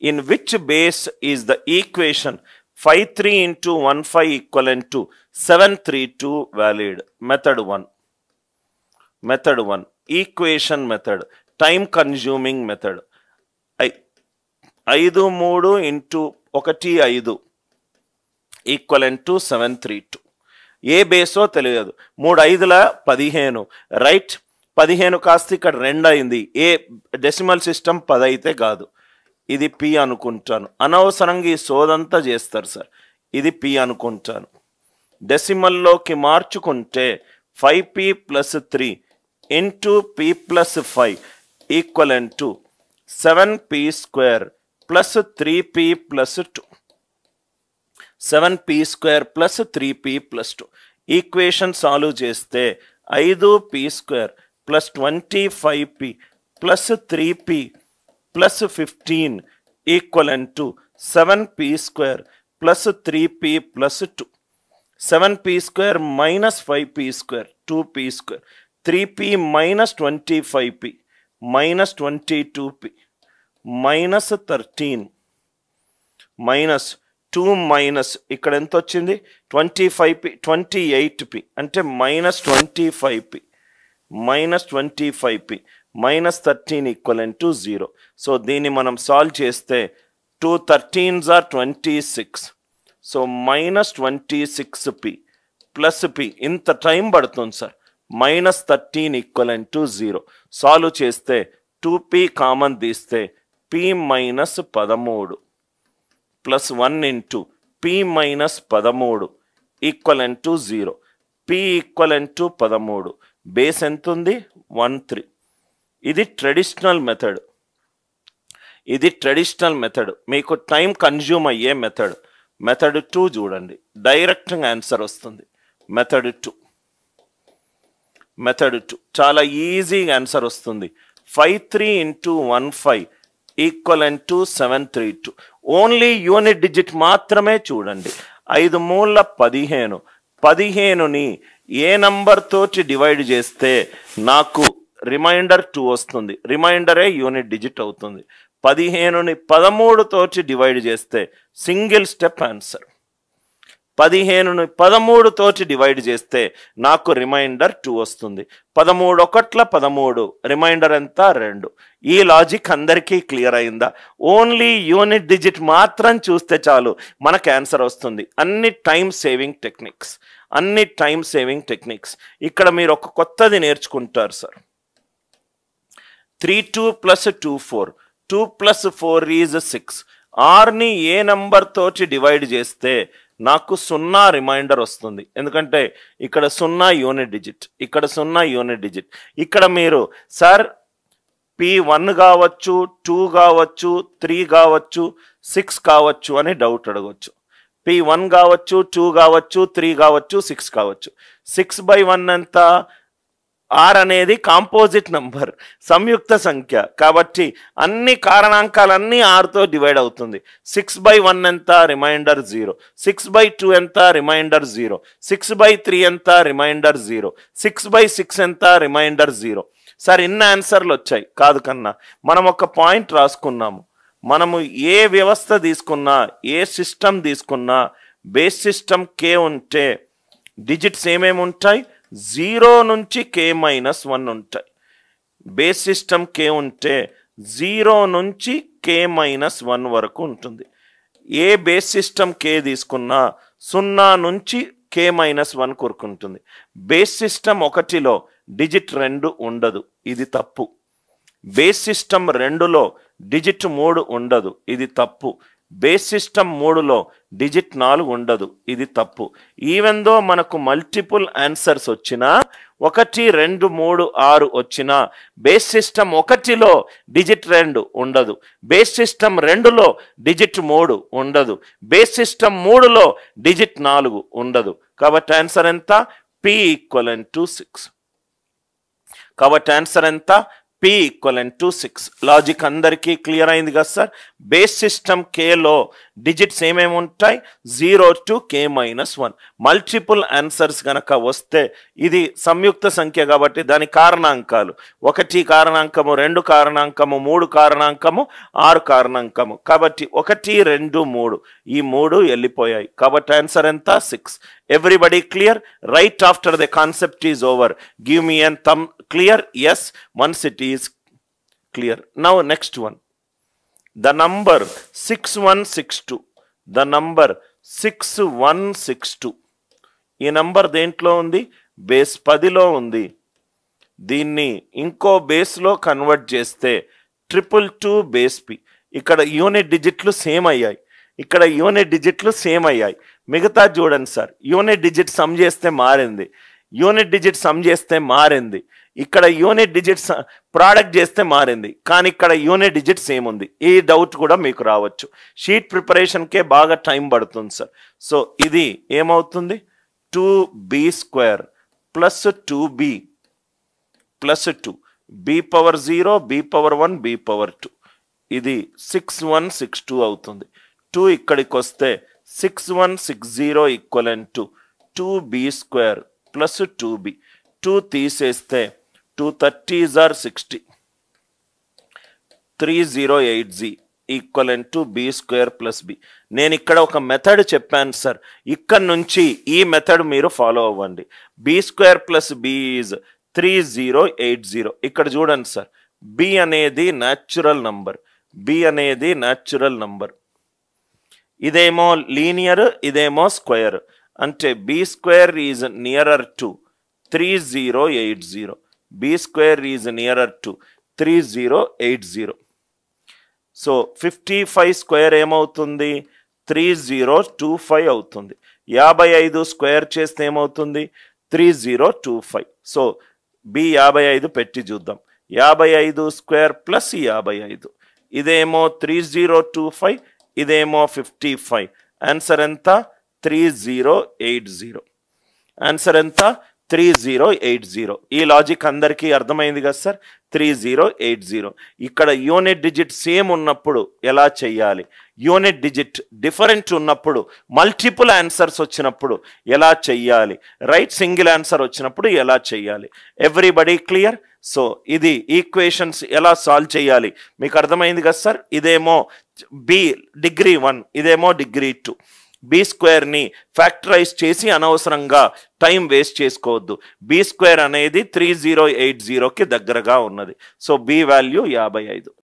in which base is the equation five three into one five equivalent to seven three two valid method one method one equation method time consuming method ఐదు మూడు ఇంటూ ఒకటి ఐదు equivalent to seven three two ఏ బేసో తెలియదు మూడు ఐదుల పదిహేను రైట్ పదిహేను కాస్త ఇక్కడ రెండు అయింది ఏ డెసిమల్ సిస్టమ్ పది అయితే కాదు ఇది పి అనుకుంటాను అనవసరంగా ఈ సోదంతా చేస్తారు సార్ ఇది పి అనుకుంటాను డెసిమల్లోకి మార్చుకుంటే five p plus three into p plus five equivalent to seven p square plus three p plus two seven p square plus three p plus two equation solve చేస్తే ఐదు p square plus twenty five p plus three p plus fifteen equivalent to seven p square plus three p plus two seven p square minus five p square two p square three p minus twenty five P minus twenty two p minus thirteen minus two minus ఇక్కడ ఎంత వచ్చింది twenty five p twenty eight p అంటే minus twenty five p minus twenty five p minus thirteen equal to zero so దీన్ని మనం solve చేస్తే two thirteens are twenty six so minus twenty six p plus p ఇంత time పడుతుంది sir minus thirteen equal to zero solve చేస్తే two p common తీస్తే p minus పదమూడు plus one into p minus పదమూడు equal to zero p equal to పదమూడు base ఎంత ఉంది one three ఇది ట్రెడిషనల్ మెథడ్ ఇది ట్రెడిషనల్ మెథడ్ మీకు టైం కన్జ్యూమ్ అయ్యే మెథడ్ మెథడ్ టూ చూడండి డైరెక్ట్ ఆన్సర్ వస్తుంది మెథడ్ టూ మెథడ్ టూ చాలా ఈజీగా ఆన్సర్ వస్తుంది five three into one five equal to seven three two only unit digit మాత్రమే చూడండి ఐదు మూల పదిహేను పదిహేనుని ఏ నంబర్ తోటి డివైడ్ చేస్తే నాకు రిమైండర్ టూ వస్తుంది రిమైండరే యూనిట్ డిజిట్ అవుతుంది పదిహేనుని పదమూడు తోటి డివైడ్ చేస్తే సింగిల్ స్టెప్ ఆన్సర్ పదిహేనుని పదమూడు తోటి డివైడ్ చేస్తే నాకు రిమైండర్ టూ వస్తుంది పదమూడు ఒకట్ల పదమూడు రిమైండర్ ఎంత రెండు ఈ లాజిక్ అందరికీ క్లియర్ అయిందా ఓన్లీ యూనిట్ డిజిట్ మాత్రం చూస్తే చాలు మనకు ఆన్సర్ వస్తుంది అన్ని టైం సేవింగ్ టెక్నిక్స్ అన్ని టైం సేవింగ్ టెక్నిక్స్ ఇక్కడ మీరు ఒక కొత్తది నేర్చుకుంటారు sir three two plus two four two plus four is six ఆర్ని ఏ నంబర్ తోటి డివైడ్ చేస్తే నాకు సున్నా రిమైండర్ వస్తుంది ఎందుకంటే ఇక్కడ సున్నా యూనిట్ డిజిట్ ఇక్కడ సున్నా యూనిట్ డిజిట్ ఇక్కడ మీరు సార్ పి వన్ కావచ్చు టూ కావచ్చు త్రీ కావచ్చు సిక్స్ కావచ్చు అని డౌట్ అడగవచ్చు పి వన్ కావచ్చు టూ కావచ్చు త్రీ కావచ్చు సిక్స్ కావచ్చు సిక్స్ బై వన్ ఎంత ఆర్ అనేది కాంపోజిట్ నంబర్ సంయుక్త సంఖ్య కాబట్టి అన్ని కారణాంకాలన్నీ ఆరుతో డివైడ్ అవుతుంది సిక్స్ బై వన్ ఎంత remainder zero six by two ఎంత remainder zero six by three ఎంత remainder zero six by six ఎంత రిమైండర్ జీరో సార్ ఇన్ని ఆన్సర్లు వచ్చాయి కాదు కన్నా మనం ఒక పాయింట్ రాసుకున్నాము మనము ఏ వ్యవస్థ తీసుకున్నా ఏ సిస్టమ్ తీసుకున్నా బేస్ సిస్టమ్ కే ఉంటే డిజిట్స్ ఏమేమి ఉంటాయి జీరో నుంచి కే మైనస్ వన్ ఉంటాయి బేస్ సిస్టమ్ కే ఉంటే జీరో నుంచి కే మైనస్ వన్ వరకు ఉంటుంది ఏ బేస్ సిస్టమ్ కే తీసుకున్నా సున్నా నుంచి కే మైనస్ వన్ కొరకు ఉంటుంది బేస్ సిస్టమ్ ఒకటిలో డిజిట్ రెండు ఉండదు ఇది తప్పు బేస్ సిస్టమ్ రెండులో డిజిట్ మూడు ఉండదు ఇది తప్పు బేస్ సిస్టమ్ మూడులో డిజిట్ నాలుగు ఉండదు ఇది తప్పు ఈవెన్ దో మనకు మల్టిపుల్ ఆన్సర్స్ వచ్చినా ఒకటి రెండు మూడు ఆరు వచ్చినా బేస్ సిస్టమ్ ఒకటిలో డిజిట్ రెండు ఉండదు బేస్ సిస్టమ్ రెండులో డిజిట్ మూడు ఉండదు బేస్ సిస్టమ్ మూడులో డిజిట్ నాలుగు ఉండదు కాబట్టి ఆన్సర్ ఎంత పి ఈక్వలెంట్ టు సిక్స్ కాబట్టి ఆన్సర్ ఎంత p equivalent to six logic అందరికీ క్లియర్ అయింది కదా సార్ బేస్ సిస్టమ్ కేలో డిజిట్స్ ఏమేమి ఉంటాయి zero to k minus one multiple answers కనుక వస్తే ఇది సంయుక్త సంఖ్య కాబట్టి దాని కారణాంకాలు ఒకటి కారణాంకము రెండు కారణాంకము మూడు కారణాంకము ఆరు కారణాంకము కాబట్టి ఒకటి రెండు మూడు ఈ మూడు వెళ్ళిపోయాయి కాబట్టి ఆన్సర్ ఎంత six everybody clear right after the concept is over give me an thumb clear yes once it is clear now next one the number six one six two the number six one six two ఈ number దేంట్లో ఉంది base పదిలో ఉంది దీన్ని ఇంకో బేస్లో convert చేస్తే triple two base p ఇక్కడ యూనిట్ డిజిట్లు సేమ్ అయ్యాయి ఇక్కడ యూనిట్ డిజిట్లు సేమ్ అయ్యాయి మిగతా చూడండి సార్ యూనిట్ డిజిట్ సమ్ చేస్తే మారింది యూనిట్ డిజిట్ సమ్ చేస్తే మారింది ఇక్కడ యూనిట్ డిజిట్స్ ప్రోడక్ట్ చేస్తే మారింది కానీ ఇక్కడ యూనిట్ డిజిట్ సేమ్ ఉంది ఈ డౌట్ కూడా మీకు రావచ్చు షీట్ ప్రిపరేషన్కే బాగా టైం పడుతుంది సార్ సో ఇది ఏమవుతుంది two b square plus two b plus two b power zero b power one b power two ఇది సిక్స్ వన్ సిక్స్ టూ అవుతుంది టూ ఇక్కడికి వస్తే six one six zero equivalent to two b square plus two b two తీసేస్తే two thirties are sixty three zero eight జీ equivalent to b square plus b నేను ఇక్కడ ఒక method చెప్పాను sir ఇక్కడ నుంచి ఈ మెథడ్ మీరు ఫాలో అవ్వండి b square plus b is three zero eight zero ఇక్కడ చూడండి సార్ బి అనేది న్యాచురల్ నంబర్ బి అనేది న్యాచురల్ నంబర్ ఇదేమో లీనియర్ ఇదేమో స్క్వేర్ అంటే b square is nearer to three zero eight zero b square is nearer to three zero eight zero so fifty five square ఏమవుతుంది three zero two five అవుతుంది యాభై ఐదు square చేస్తే ఏమవుతుంది three zero two five so b యాభై ఐదు పెట్టి చూద్దాం యాభై ఐదు స్క్వేర్ ప్లస్ యాభై ఐదు ఇదేమో త్రీ జీరో టూ ఫైవ్ ఇదేమో ఫిఫ్టీ ఫైవ్ ఆన్సర్ ఎంత three zero eight zero answer ఎంత త్రీ జీరో ఎయిట్ జీరో ఈ లాజిక్ అందరికీ అర్థమైంది కదా sir three zero eight zero ఇక్కడ యూనిట్ డిజిట్ సేమ్ ఉన్నప్పుడు ఎలా చెయ్యాలి యూనిట్ డిజిట్ డిఫరెంట్ ఉన్నప్పుడు మల్టిపుల్ ఆన్సర్స్ వచ్చినప్పుడు ఎలా చెయ్యాలి రైట్ సింగిల్ ఆన్సర్ వచ్చినప్పుడు ఎలా చెయ్యాలి ఎవ్రీబడి క్లియర్ సో ఇది ఈక్వేషన్స్ ఎలా సాల్వ్ చేయాలి మీకు అర్థమైంది కదా సార్ ఇదేమో బి డిగ్రీ వన్ ఇదేమో డిగ్రీ టూ బి స్క్వేర్ని ఫ్యాక్టరైజ్ చేసి అనవసరంగా టైం వేస్ట్ చేసుకోవద్దు బి స్క్వేర్ అనేది త్రీ జీరో ఎయిట్ జీరోకి దగ్గరగా ఉన్నది సో బి వాల్యూ యాభై ఐదు